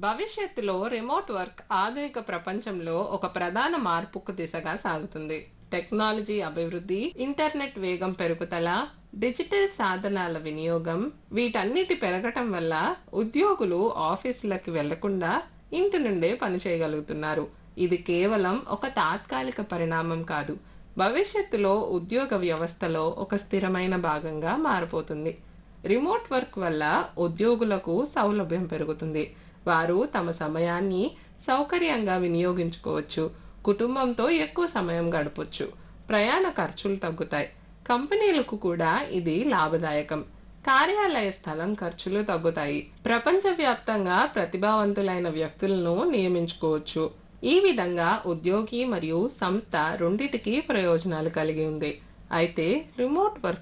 భవిష్యత్తులో remote work ఆధునిక ప్రపంచంలో ఒక ప్రధాన మార్పుకు దిశగా సాగుతుంది టెక్నాలజీ అభివృద్ధి ఇంటర్నెట్ వేగం పెరుగుదల డిజిటల్ సాధనాల వినియోగం వీటన్నిటి పెరగటం వల్ల ఉద్యోగులు ఆఫీసులకు వెళ్లకుండా ఇంటి నుండే పనిచేయగలుగుతున్నారు ఇది కేవలం ఒక తాత్కాలిక పరిణామం కాదు భవిష్యత్తులో ఉద్యోగ వ్యవస్థలో ఒక స్థిరమైన భాగంగా మారిపోతుంది రిమోట్ వర్క్ వల్ల ఉద్యోగులకు సౌలభ్యం పెరుగుతుంది వారు తమ సమయాన్ని సౌకర్యంగా వినియోగించుకోవచ్చు కుటుంబంతో ఎక్కువ సమయం గడపొచ్చు ప్రయాణ ఖర్చులు తగ్గుతాయి కంపెనీలకు కూడా ఇది లాభదాయకం కార్యాలయ స్థలం ఖర్చులు తగ్గుతాయి ప్రపంచవ్యాప్తంగా ప్రతిభావంతులైన వ్యక్తులను నియమించుకోవచ్చు ఈ విధంగా ఉద్యోగి మరియు సంస్థ రెండిటికి ప్రయోజనాలు కలిగి ఉంది అయితే రిమోట్ వర్క్